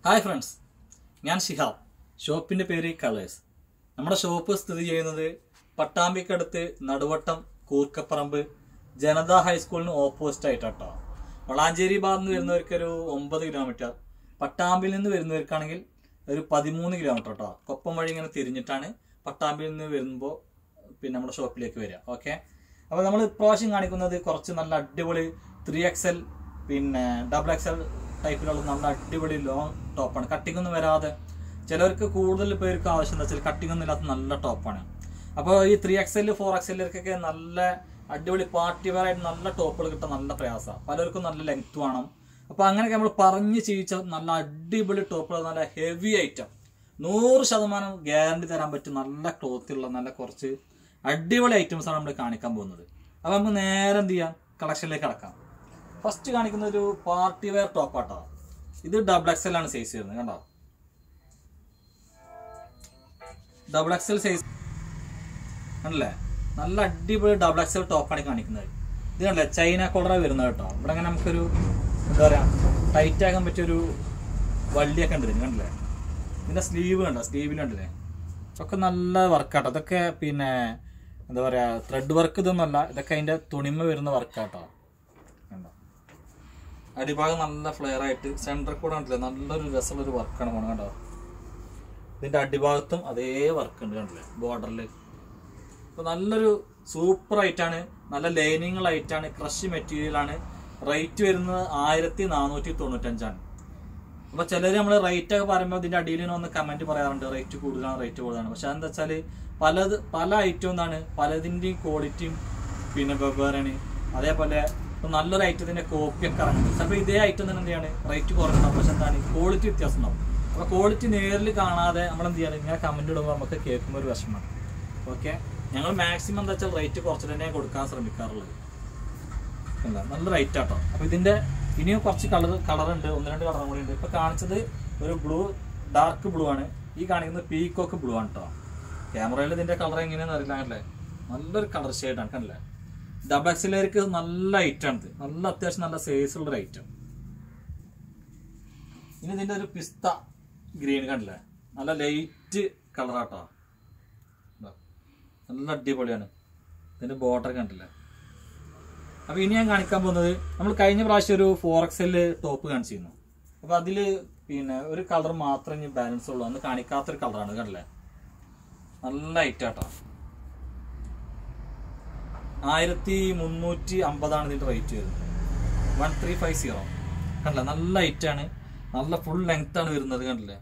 hi friends ഞാൻ ഷിഹാബ് ഷോപ്പിന്റെ പേര് കളേഴ്സ് നമ്മുടെ ഷോപ്പ് സ്ഥിതി ചെയ്യുന്നത് പട്ടാമ്പിക്കടുത്ത് നടുവട്ടം കൂർക്കപ്പറമ്പ് ജനതാ ഹൈസ്കൂളിന് ഓപ്പോസിറ്റ് ആയിട്ടാട്ടോ വളാഞ്ചേരി ഭാഗത്ത് നിന്ന് വരുന്നവർക്ക് ഒരു ഒമ്പത് കിലോമീറ്റർ പട്ടാമ്പിൽ നിന്ന് വരുന്നവർക്കാണെങ്കിൽ ഒരു പതിമൂന്ന് കിലോമീറ്റർ കേട്ടോ കൊപ്പം വഴി ഇങ്ങനെ തിരിഞ്ഞിട്ടാണ് പട്ടാമ്പിൽ നിന്ന് വരുമ്പോൾ പിന്നെ നമ്മുടെ ഷോപ്പിലേക്ക് വരിക ഓക്കെ അപ്പോൾ നമ്മൾ ഇപ്രാവശ്യം കാണിക്കുന്നത് കുറച്ച് നല്ല അടിപൊളി ത്രീ എക്സൽ പിന്നെ ഡബിൾ എക്സൽ ടൈപ്പിലുള്ള നല്ല അടിപൊളി ലോങ് ടോപ്പാണ് കട്ടിംഗ് ഒന്നും വരാതെ ചിലർക്ക് കൂടുതൽ പേർക്ക് ആവശ്യം എന്താ വെച്ചാൽ കട്ടിംഗ് ഒന്നും ഇല്ലാത്ത നല്ല ടോപ്പാണ് അപ്പോൾ ഈ ത്രീ എക്സൽ ഫോർ എക്സലിലേക്കൊക്കെ നല്ല അടിപൊളി പാർട്ടി വെയർ ആയിട്ട് നല്ല ടോപ്പുകൾ കിട്ടാൻ നല്ല പ്രയാസമാണ് പലർക്കും നല്ല ലെങ്ത് വേണം അപ്പോൾ അങ്ങനെയൊക്കെ നമ്മൾ പറഞ്ഞ് ചെയ്യിച്ച നല്ല അടിപൊളി ടോപ്പുകൾ നല്ല ഹെവി ഐറ്റം നൂറ് ശതമാനം ഗ്യാരണ്ടി തരാൻ പറ്റും നല്ല ക്ലോത്ത് ഉള്ള നല്ല കുറച്ച് അടിപൊളി ഐറ്റംസ് ആണ് നമ്മൾ കാണിക്കാൻ പോകുന്നത് അപ്പോൾ നമുക്ക് നേരെ എന്ത് ചെയ്യാം കളക്ഷനിലേക്ക് കടക്കാം ഫസ്റ്റ് കാണിക്കുന്ന ഒരു പാർട്ടി വെയർ ടോപ്പാട്ടോ ഇത് ഡബിൾ എക്സൽ ആണ് സൈസ് വരുന്നത് കണ്ടോ ഡബിൾ എക്സൽ സൈസ് കണ്ടല്ലേ നല്ല അടിപൊളി ഡബിൾ എക്സൽ ടോപ്പാണ് ഈ കാണിക്കുന്നത് ഇത് കണ്ടല്ലേ ചൈന കോളറ വരുന്നത് കേട്ടോ ഇവിടെ അങ്ങനെ നമുക്കൊരു എന്താ പറയാ ടൈറ്റ് ആക്കാൻ പറ്റിയൊരു വള്ളിയൊക്കെ ഉണ്ട് ഇതിന് കണ്ടില്ലേ ഇതിന്റെ സ്ലീവ് കണ്ടോ സ്ലീവിലുണ്ടല്ലേ ഒക്കെ നല്ല വർക്കാട്ടോ ഇതൊക്കെ പിന്നെ എന്താ പറയാ ത്രെഡ് വർക്ക് ഇതൊന്നുമല്ല ഇതൊക്കെ അതിന്റെ തുണിമ വരുന്ന വർക്കാട്ടോ കണ്ടോ അടിഭാഗം നല്ല ഫ്ലെയർ ആയിട്ട് സെന്റർ കൂടെ കണ്ടില്ലേ നല്ലൊരു രസമുള്ളൊരു വർക്കാണ് പോണത് കണ്ടോ ഇതിന്റെ അടിഭാഗത്തും അതേ വർക്ക് ഉണ്ട് കണ്ടില്ലേ ബോർഡറിൽ അപ്പൊ നല്ലൊരു സൂപ്പർ ആയിട്ടാണ് നല്ല ലൈനിങ്ങൾ ആയിട്ടാണ് ക്രഷ് മെറ്റീരിയൽ ആണ് റേറ്റ് വരുന്നത് ആയിരത്തി നാനൂറ്റി തൊണ്ണൂറ്റഞ്ചാണ് അപ്പൊ ചിലർ നമ്മൾ റേറ്റ് ഒക്കെ പറയുമ്പോൾ ഇതിന്റെ അടിയിൽ വന്ന് കമന്റ് പറയാറുണ്ട് റേറ്റ് കൂടുതലാണ് റേറ്റ് കൂടുതലാണ് പക്ഷെ എന്താ വെച്ചാല് പലത് പല ഐറ്റം എന്താണ് പലതിന്റെയും ക്വാളിറ്റിയും പിന്നെ വെവ്വേറാണ് അതേപോലെ ഇപ്പൊ നല്ലൊരു ഐറ്റത്തിന്റെ കോപ്പി ഒക്കെ ഇറങ്ങുന്നത് ചിലപ്പോൾ ഇതേ ഐറ്റം തന്നെ എന്ത് ചെയ്യാണ് റേറ്റ് കുറഞ്ഞുണ്ടാവും പക്ഷെ എന്താണ് ക്വാളിറ്റി വ്യത്യാസം ഉണ്ടാവും അപ്പൊ ക്വാളിറ്റി നേരിൽ കാണാതെ നമ്മൾ എന്ത് ചെയ്യാണ് ഇങ്ങനെ കമന്റ് ഇടുമ്പോൾ നമുക്ക് കേൾക്കുമ്പോൾ ഒരു വിഷമമാണ് ഓക്കെ ഞങ്ങൾ മാക്സിമം എന്താ വെച്ചാൽ റേറ്റ് കുറച്ച് തന്നെ കൊടുക്കാൻ ശ്രമിക്കാറുള്ളത് അല്ല നല്ല റേറ്റ് ആട്ടോ അപ്പൊ ഇതിന്റെ ഇനിയും കുറച്ച് കളർ കളർ ഉണ്ട് ഒന്ന് രണ്ട് കളറും കൂടി ഉണ്ട് ഇപ്പൊ കാണിച്ചത് ഒരു ബ്ലൂ ഡാർക്ക് ബ്ലൂ ആണ് ഈ കാണിക്കുന്നത് പീക്കോക്ക് ബ്ലൂ ആണ് കേട്ടോ ക്യാമറയിൽ ഇതിന്റെ കളർ എങ്ങനെയാന്ന് അറിയില്ല അല്ലേ നല്ലൊരു കളർ ഷെയ്ഡാണ് കണ്ടല്ലേ ഡബിൾ എക്സിലേക്ക് നല്ല ഐറ്റം ആണ് ഇത് നല്ല അത്യാവശ്യം നല്ല സൈസ് ഉള്ള ഒരു ഐറ്റം ഇനി ഇതിന്റെ ഒരു പിസ്ത ഗ്രീൻ കണ്ടില്ലേ നല്ല ലൈറ്റ് കളറാട്ടോ നല്ല അടിപൊളിയാണ് ഇതിന്റെ ബോർഡർ കണ്ടില്ലേ അപ്പൊ ഇനി ഞാൻ കാണിക്കാൻ പോകുന്നത് നമ്മൾ കഴിഞ്ഞ പ്രാവശ്യം ഒരു ഫോർ എക്സല് ടോപ്പ് കാണിച്ചിരുന്നു അപ്പൊ അതില് പിന്നെ ഒരു കളർ മാത്രമേ ഇനി ബാലൻസ് ഉള്ളൂ അന്ന് കാണിക്കാത്തൊരു കളറാണ് കണ്ടല്ലേ നല്ല ഐറ്റാട്ടോ ആയിരത്തി മുന്നൂറ്റി അമ്പതാണ് ഇതിന്റെ റേറ്റ് വരുന്നത് വൺ ത്രീ ഫൈവ് സീറോ കണ്ടില്ലേ നല്ല ഐറ്റാണ് നല്ല ഫുൾ ലെങ്ത് ആണ് വരുന്നത് കണ്ടില്ലേ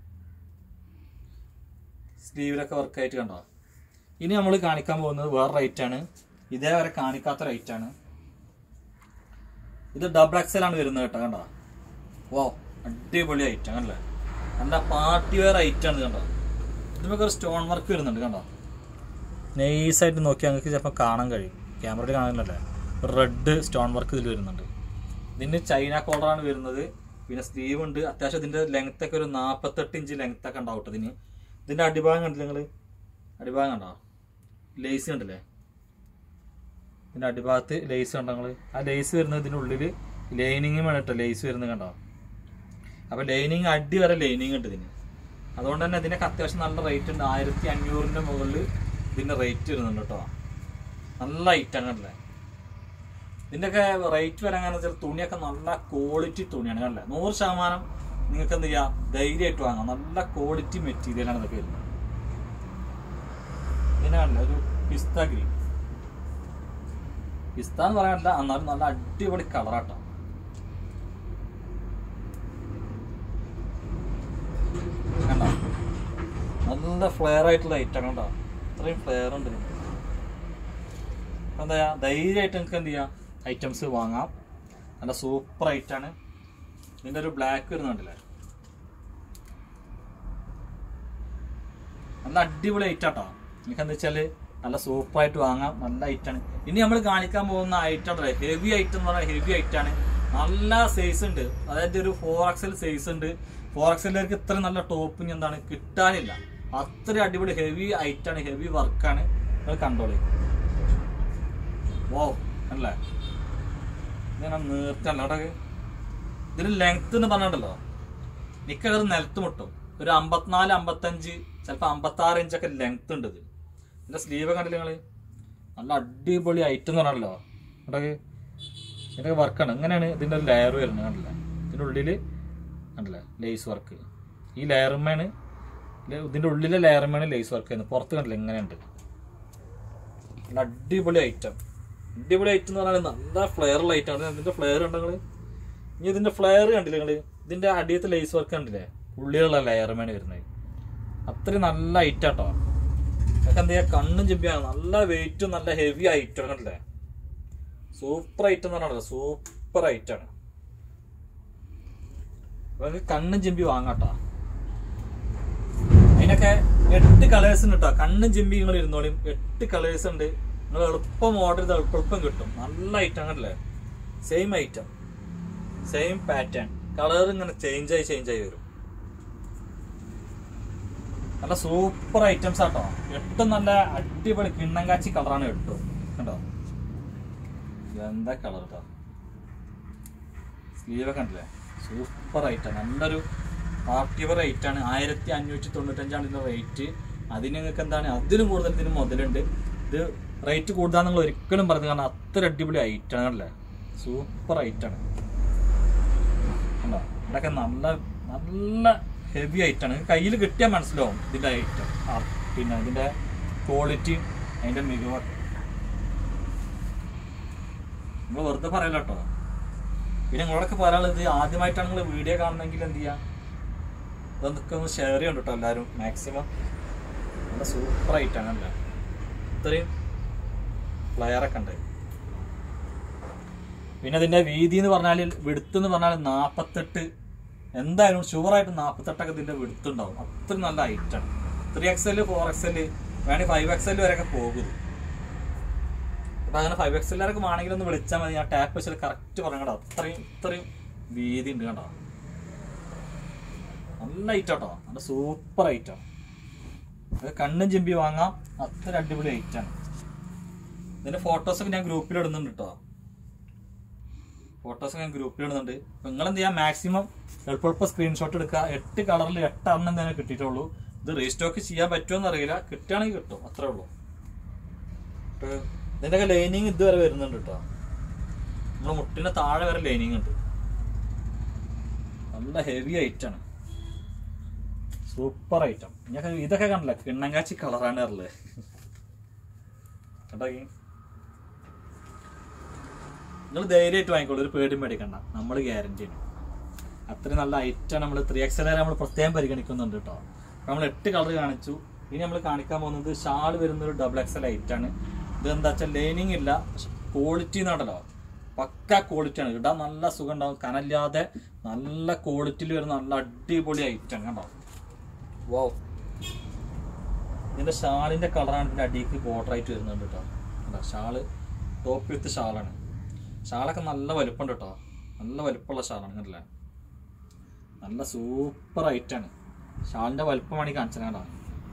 സ്ലീവിലൊക്കെ വർക്കായിട്ട് കണ്ടോ ഇനി നമ്മൾ കാണിക്കാൻ പോകുന്നത് വേറെ റേറ്റ് ആണ് ഇതേവരെ കാണിക്കാത്ത റേറ്റ് ആണ് ഇത് ഡബിൾ എക്സൽ ആണ് വരുന്നത് കേട്ടോ കണ്ടോ വോ അടിപൊളി ഐറ്റം കണ്ടല്ലേ നല്ല പാർട്ടി വെയർ ഐറ്റം ആണ് കണ്ടോ ഇതിനൊക്കെ ഒരു സ്റ്റോൺ വർക്ക് വരുന്നുണ്ട് കണ്ടോ നൈസായിട്ട് നോക്കി ഞങ്ങൾക്ക് ചിലപ്പോൾ കാണാൻ കഴിയും ക്യാമറയിൽ കാണുന്നില്ലേ റെഡ് സ്റ്റോൺ വർക്ക് ഇതിൽ വരുന്നുണ്ട് ഇതിന് ചൈന കോളറാണ് വരുന്നത് പിന്നെ സ്ലീവ് ഉണ്ട് അത്യാവശ്യം ഇതിന്റെ ലെങ്ത് ഒക്കെ ഒരു നാൽപ്പത്തെട്ട് ഇഞ്ച് ലെങ്ത് ഒക്കെ ഉണ്ടാവും കേട്ടോ ഇതിന് ഇതിന്റെ അടിഭാഗം കണ്ടില്ല നിങ്ങൾ അടിഭാഗം കണ്ടോ ലേസ് കണ്ടില്ലേ ഇതിന്റെ അടിഭാഗത്ത് ലേസ് കണ്ടോ നിങ്ങൾ ആ ലേസ് വരുന്നത് ഇതിന്റെ ഉള്ളിൽ ലൈനിങ് വേണം കേട്ടോ ലേസ് വരുന്നത് കണ്ടോ അപ്പൊ ലൈനിങ് അടി വരെ ലൈനിങ് ഉണ്ട് ഇതിന് അതുകൊണ്ട് തന്നെ ഇതിനൊക്കെ അത്യാവശ്യം നല്ല റേറ്റ് ഉണ്ട് ആയിരത്തി അഞ്ഞൂറിന്റെ മുകളിൽ ഇതിന്റെ റേറ്റ് വരുന്നുണ്ട് കേട്ടോ നല്ല ഐറ്റം കണ്ടല്ലേ ഇതിന്റെയൊക്കെ റേറ്റ് വരാൻ കാരണം വെച്ചാൽ തുണിയൊക്കെ നല്ല ക്വാളിറ്റി തുണിയാണ് കണ്ടല്ലേ നൂറ് ശതമാനം നിങ്ങൾക്ക് എന്ത് ചെയ്യാം ധൈര്യമായിട്ട് വാങ്ങാം നല്ല ക്വാളിറ്റി മെറ്റീരിയലാണ് ഇതൊക്കെ വരുന്നത് ഇതിനാണല്ലേ ഒരു പിസ്ത ഗ്രീൻ പിസ്ത എന്ന് പറയാനില്ല എന്നാലും നല്ല അടിപൊളി കളറാട്ടോ കണ്ടോ നല്ല ഫ്ലെയർ ആയിട്ടുള്ള ഐറ്റം കണ്ടോ ഇത്രയും ഫ്ലെയർ ഉണ്ട് ഇതിന് എന്താ ചെയ്യാ ധൈര്യമായിട്ട് നിങ്ങൾക്ക് എന്ത് ചെയ്യാം ഐറ്റംസ് വാങ്ങാം നല്ല സൂപ്പർ ഐറ്റാണ് ഇതിന്റെ ഒരു ബ്ലാക്ക് വരുന്നുണ്ടല്ലേ നല്ല അടിപൊളി ഐറ്റാട്ടോ നിങ്ങൾക്ക് എന്താ വെച്ചാല് നല്ല സൂപ്പർ ആയിട്ട് വാങ്ങാം നല്ല ഐറ്റാണ് ഇനി നമ്മൾ കാണിക്കാൻ പോകുന്ന ഐറ്റം ഹെവി ഐറ്റം എന്ന് പറഞ്ഞാൽ ഹെവി ഐറ്റാണ് നല്ല സൈസ് ഉണ്ട് അതായത് ഒരു ഫോർ എക്സൽ സൈസ് ഉണ്ട് ഫോർ എക്സലിലേക്ക് ഇത്ര നല്ല ടോപ്പ് എന്താണ് കിട്ടാനില്ല അത്ര അടിപൊളി ഹെവി ഐറ്റാണ് ഹെവി വർക്കാണ് നിങ്ങൾ കണ്ടോളി വോ അല്ലേ ഇങ്ങനെ നീർത്തല്ല അവിടെ ഇതിന് ലെങ്ത് എന്ന് പറഞ്ഞിട്ടല്ലോ നിക്കകർ നിലത്ത് മുട്ടും ഒരു അമ്പത്തിനാല് അമ്പത്തഞ്ച് ചിലപ്പോൾ അമ്പത്താറ് ഇഞ്ചൊക്കെ ലെങ്ത് ഉണ്ട് ഇത് ഇതിന്റെ സ്ലീവ് കണ്ടില്ല നിങ്ങള് നല്ല അടിപൊളി ഐറ്റം എന്ന് പറഞ്ഞല്ലോ ഇവിടെ ഇതിന്റെ വർക്കാണ് ഇങ്ങനെയാണ് ഇതിന്റെ ഒരു ലെയർ വരുന്നത് കണ്ടില്ല ഇതിന്റെ ഉള്ളില് കണ്ടില്ല ലേസ് വർക്ക് ഈ ലെയറുമാണ് ഇതിന്റെ ഉള്ളിലെ ലെയറുമാണ് ലേസ് വർക്ക് ചെയ്യുന്നത് പുറത്ത് കണ്ടില്ല ഇങ്ങനെയുണ്ട് നല്ല അടിപൊളി ഐറ്റം അടിപൊളി ഐറ്റം എന്ന് പറഞ്ഞാൽ നല്ല ഫ്ലെയർ ഉള്ള ഐറ്റം ആണ് ഇതിന്റെ ഫ്ലെയർ ഉണ്ടോ നിങ്ങള് ഇനി ഇതിന്റെ ഫ്ലെയർ കണ്ടില്ലേ നിങ്ങള് ഇതിന്റെ അടിയത്തെ ലേസ് വർക്ക് കണ്ടില്ലേ ഉള്ളിലുള്ള ലെയറുമാണ് വരുന്നത് അത്രയും നല്ല ഐറ്റം കേട്ടോ അതൊക്കെ എന്താ ചെയ്യാ കണ്ണും ചെമ്പിയാണ് നല്ല വെയിറ്റും നല്ല ഹെവി ഐറ്റം കണ്ടില്ലേ സൂപ്പർ ഐറ്റം എന്ന് പറഞ്ഞാൽ സൂപ്പർ ഐറ്റം ആണ് അപ്പൊ ഇത് കണ്ണും ചെമ്പി വാങ്ങാട്ടോ അതിനൊക്കെ എട്ട് കളേഴ്സ് ഉണ്ട് കേട്ടോ കണ്ണും ചെമ്പി നിങ്ങൾ ഇരുന്നോളിയും എട്ട് കളേഴ്സ് ഉണ്ട് നിങ്ങൾ എളുപ്പം ഓർഡർ ചെയ്ത് എളുപ്പം കിട്ടും നല്ല ഐറ്റം കണ്ടില്ലേ same item same pattern colour ഇങ്ങനെ ചേഞ്ച് ആയി ചേഞ്ച് ആയി വരും നല്ല സൂപ്പർ ഐറ്റംസ് ആട്ടോ എട്ടും നല്ല അടിപൊളി കിണ്ണം കാച്ചി കളറാണ് എട്ടും കണ്ടോ എന്താ കളർ കേട്ടോ സ്ലീവ് കണ്ടില്ലേ സൂപ്പർ ഐറ്റം നല്ലൊരു പാർട്ടി വെയർ റേറ്റ് ആണ് ആയിരത്തി അഞ്ഞൂറ്റി തൊണ്ണൂറ്റഞ്ചാണ് ഇതിന്റെ റേറ്റ് അതിന് നിങ്ങൾക്ക് എന്താണ് അതിനും കൂടുതൽ ഇതിന് മുതലുണ്ട് ഇത് റേറ്റ് കൂടുതൽ നിങ്ങൾ ഒരിക്കലും പറഞ്ഞു കാരണം അത്ര അടിപൊളി ഐറ്റം ആണല്ലേ സൂപ്പർ ഐറ്റം ആണ് കണ്ടോ ഇതൊക്കെ നല്ല നല്ല ഹെവി ഐറ്റം ആണ് കയ്യിൽ കിട്ടിയാൽ മനസ്സിലാവും ഇതിന്റെ ഐറ്റം പിന്നെ ഇതിന്റെ ക്വാളിറ്റി അതിന്റെ മികവൊക്കെ നിങ്ങൾ വെറുതെ പറയല കേട്ടോ പിന്നെ നിങ്ങളോടൊക്കെ പറയാനുള്ളത് ആദ്യമായിട്ടാണ് നിങ്ങൾ വീഡിയോ കാണുന്നെങ്കിൽ എന്ത് ചെയ്യാം ഇതൊക്കെ ഒന്ന് ഷെയർ ചെയ്യണം കേട്ടോ എല്ലാവരും മാക്സിമം നല്ല സൂപ്പർ ആയിട്ടാണ് അല്ലേ ഇത്രയും ഫ്ലയറൊക്കെ ഉണ്ട് പിന്നെ അതിന്റെ വീതി എന്ന് പറഞ്ഞാൽ വിടുത്ത് എന്ന് പറഞ്ഞാൽ നാപ്പത്തെട്ട് എന്തായാലും ഷുവറായിട്ട് നാപ്പത്തെട്ടൊക്കെ ഇതിന്റെ വിടുത്ത് ഉണ്ടാവും അത്രയും നല്ല ഐറ്റാണ് three X L four X L വേണമെങ്കിൽ ഫൈവ് എക്സ് എൽ വരെയൊക്കെ പോകും അപ്പൊ അങ്ങനെ ഫൈവ് എക്സ് എല്ലാവർക്കും ആണെങ്കിൽ ഒന്ന് വിളിച്ചാൽ മതി ഞാൻ ടാപ്പ് വെച്ചാൽ കറക്റ്റ് പറയണോ അത്രയും ഇത്രയും വീതി ഉണ്ട് കണ്ടോ നല്ല ഐറ്റം കേട്ടോ നല്ല സൂപ്പർ ഐറ്റം അത് കണ്ണും ചെമ്പി വാങ്ങാം അത്ര അടിപൊളി ഐറ്റാണ് ഇതിന്റെ ഫോട്ടോസൊക്കെ ഞാൻ ഗ്രൂപ്പിൽ ഇടുന്നുണ്ട് കേട്ടോ ഫോട്ടോസ് ഞാൻ ഗ്രൂപ്പിൽ ഇടുന്നുണ്ട് അപ്പൊ നിങ്ങൾ എന്ത് ചെയ്യാം മാക്സിമം എളുപ്പം എളുപ്പം സ്ക്രീൻഷോട്ട് എടുക്കുക എട്ട് കളറിൽ എട്ട് എണ്ണം തന്നെ കിട്ടിയിട്ടുള്ളൂ ഇത് റീസ്റ്റോക്ക് ചെയ്യാൻ പറ്റുമോ അറിയില്ല കിട്ടുകയാണെങ്കിൽ കിട്ടും അത്രേ ഉള്ളൂ ഇപ്പൊ ഇതിന്റെയൊക്കെ ലൈനിങ് ഇതുവരെ വരുന്നുണ്ട് കേട്ടോ നമ്മളെ മുട്ടിന് താഴെ വരെ ലൈനിങ് ഉണ്ട് നല്ല ഹെവി ഐറ്റാണ് സൂപ്പർ ഐറ്റം ഞാൻ ഇതൊക്കെ കണ്ടില്ല കിണ്ണങ്കാച്ചി കളറാണ് ഉള്ളത് കേട്ടോ നിങ്ങൾ ധൈര്യമായിട്ട് വാങ്ങിക്കോളൂ ഒരു പേടിയും പേടിക്കണ്ട നമ്മൾ ഗ്യാരണ്ടി ആണ് അത്രയും നല്ല ഐറ്റം നമ്മൾ ത്രീ എക്സ് നമ്മൾ പ്രത്യേകം പരിഗണിക്കുന്നുണ്ട് കേട്ടോ നമ്മൾ എട്ട് കളർ കാണിച്ചു ഇനി നമ്മൾ കാണിക്കാൻ പോകുന്നത് ഷാൾ വരുന്ന ഒരു ഡബിൾ എക്സൽ ഐറ്റാണ് ഇത് എന്താ വെച്ചാൽ ലൈനിങ് ഇല്ല ക്വാളിറ്റി എന്നാണല്ലോ പക്ക ക്വാളിറ്റി ആണ് ഇടാൻ നല്ല സുഖം ഉണ്ടാവും കനല്ലാതെ നല്ല ക്വാളിറ്റിയിൽ വരുന്ന നല്ല അടിപൊളി ഐറ്റം കണ്ടോ വോ ഇതിന്റെ ഷാളിന്റെ കളറാണ് ഇതിന്റെ അടിക്ക് ബോർഡർ ആയിട്ട് വരുന്നുണ്ട് കേട്ടോ കണ്ടോ ഷാള് ടോപ്പ് വിത്ത് ഷാളാണ് ഷാളൊക്കെ നല്ല വലുപ്പമുണ്ട് കേട്ടോ നല്ല വലുപ്പമുള്ള ഷാളാണ് കണ്ടില്ലേ നല്ല സൂപ്പർ ഐറ്റാണ് ഷാളിന്റെ വലുപ്പമാണ് ഈ കാണിച്ചത് കേട്ടോ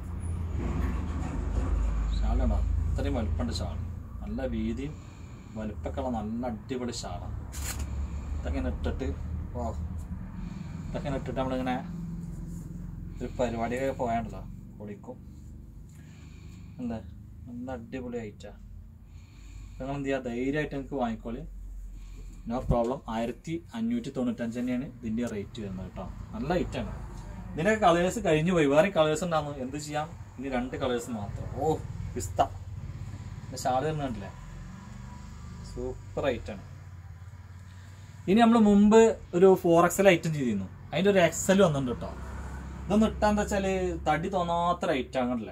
ഷാളുണ്ടോ ഇത്രയും വലുപ്പമുണ്ട് ഷാൾ നല്ല വീതിയും വലുപ്പൊക്കെയുള്ള നല്ല അടിപൊളി ഷാളാണ് ഇതൊക്കെ ഇങ്ങനെ ഇട്ടിട്ട് ഓ ഇതൊക്കെ ഇങ്ങനെ ഇട്ടിട്ട് നമ്മളിങ്ങനെ ഒരു പരിപാടിയൊക്കെ പോയാണ്ടല്ലോ പൊളിക്കും എന്താ നല്ല അടിപൊളി ഐറ്റാ നിങ്ങൾ എന്ത് ചെയ്യുക ധൈര്യമായിട്ട് നിങ്ങൾക്ക് വാങ്ങിക്കോളി നോ പ്രോബ്ലം ആയിരത്തി അഞ്ഞൂറ്റി തൊണ്ണൂറ്റഞ്ച് തന്നെയാണ് ഇതിന്റെ റേറ്റ് വരുന്നത് കേട്ടോ നല്ല ഐറ്റാണ് ഇതിന്റെ കളേഴ്സ് കഴിഞ്ഞു പോയി വേറെ കളേഴ്സ് ഉണ്ടാകുന്നു എന്ത് ചെയ്യാം ഇനി രണ്ട് കളേഴ്സ് മാത്രം ഓ പിസ്ത ഇതിന്റെ ഷാള് വരുന്ന കണ്ടില്ലേ സൂപ്പർ ഐറ്റാണ് ഇനി നമ്മൾ മുമ്പ് ഒരു ഫോർ എക്സൽ ഐറ്റം ചെയ്തിരുന്നു അതിന്റെ ഒരു എക്സൽ വന്നിട്ടുണ്ട് കേട്ടോ ഇതൊന്നും ഇട്ടാന്ന് വെച്ചാല് തടി തോന്നാത്ത ഐറ്റാണ് കണ്ടില്ലേ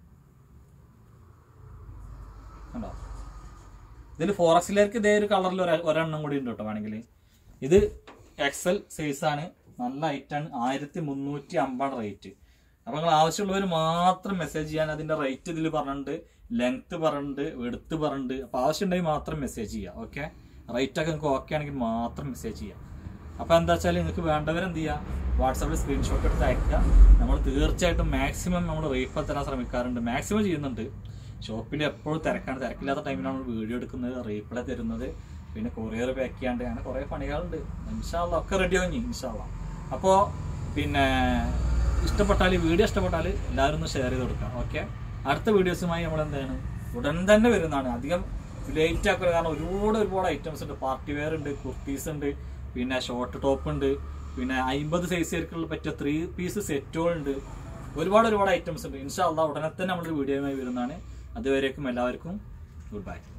കണ്ടോ ഇതിൽ ഫോർ എക്സിലേക്ക് ഇതേ ഒരു കളറിൽ ഒരെണ്ണം കൂടി ഉണ്ട് കേട്ടോ വേണമെങ്കിൽ ഇത് എക്സൽ സൈസ് ആണ് നല്ല ഐറ്റാണ് ആയിരത്തി മുന്നൂറ്റി അമ്പാണ് റേറ്റ് അപ്പൊ നിങ്ങൾ ആവശ്യമുള്ളവർ മാത്രം മെസ്സേജ് ചെയ്യാൻ അതിന്റെ റേറ്റ് ഇതിൽ പറഞ്ഞിട്ടുണ്ട് ലെങ്ത് പറഞ്ഞിട്ടുണ്ട് എടുത്ത് പറഞ്ഞിട്ടുണ്ട് അപ്പൊ ആവശ്യമുണ്ടെങ്കിൽ മാത്രം മെസ്സേജ് ചെയ്യുക ഓക്കെ റേറ്റ് ഒക്കെ നിങ്ങൾക്ക് ഓക്കെ ആണെങ്കിൽ മാത്രം മെസ്സേജ് ചെയ്യാം അപ്പൊ എന്താ വെച്ചാൽ നിങ്ങൾക്ക് വേണ്ടവർ എന്ത് ചെയ്യുക വാട്സാപ്പിൽ സ്ക്രീൻഷോട്ട് എടുത്ത് അയക്കുക നമ്മൾ തീർച്ചയായിട്ടും മാക്സിമം നമ്മൾ റീഫർ തരാൻ ശ്രമിക്കാറുണ്ട് മാക്സിമം ചെയ്യുന്നുണ്ട് ഷോപ്പിൽ എപ്പോഴും തിരക്കാണ് തിരക്കില്ലാത്ത ടൈമിലാണ് നമ്മൾ വീഡിയോ എടുക്കുന്നത് റീപ്ലൈ തരുന്നത് പിന്നെ കൊറിയർ പാക്ക് ചെയ്യാണ്ട് അങ്ങനെ കുറേ പണികളുണ്ട് ഇൻഷാല്ല ഒക്കെ റെഡി ആവും ഇൻഷാല്ല അപ്പോൾ പിന്നെ ഇഷ്ടപ്പെട്ടാൽ വീഡിയോ ഇഷ്ടപ്പെട്ടാൽ എല്ലാവരും ഒന്ന് ഷെയർ ചെയ്ത് കൊടുക്കാം ഓക്കെ അടുത്ത വീഡിയോസുമായി നമ്മൾ എന്താണ് ഉടൻ തന്നെ വരുന്നതാണ് അധികം ലേറ്റ് ആക്കുക കാരണം ഒരുപാട് ഒരുപാട് ഐറ്റംസ് ഉണ്ട് പാർട്ടി വെയർ ഉണ്ട് കുർത്തീസ് ഉണ്ട് പിന്നെ ഷോർട്ട് ടോപ്പ് ഉണ്ട് പിന്നെ അമ്പത് സൈസുകാർക്കുള്ള പറ്റിയ ത്രീ പീസ് സെറ്റുകൾ ഉണ്ട് ഒരുപാട് ഒരുപാട് ഐറ്റംസ് ഉണ്ട് ഇൻഷാ അള്ളാഹ് ഉടനെ തന്നെ നമ്മളൊരു വീഡിയോയുമായി വരുന്നതാണ് അതുവരേക്കും എല്ലാവർക്കും ഗുഡ് ബൈ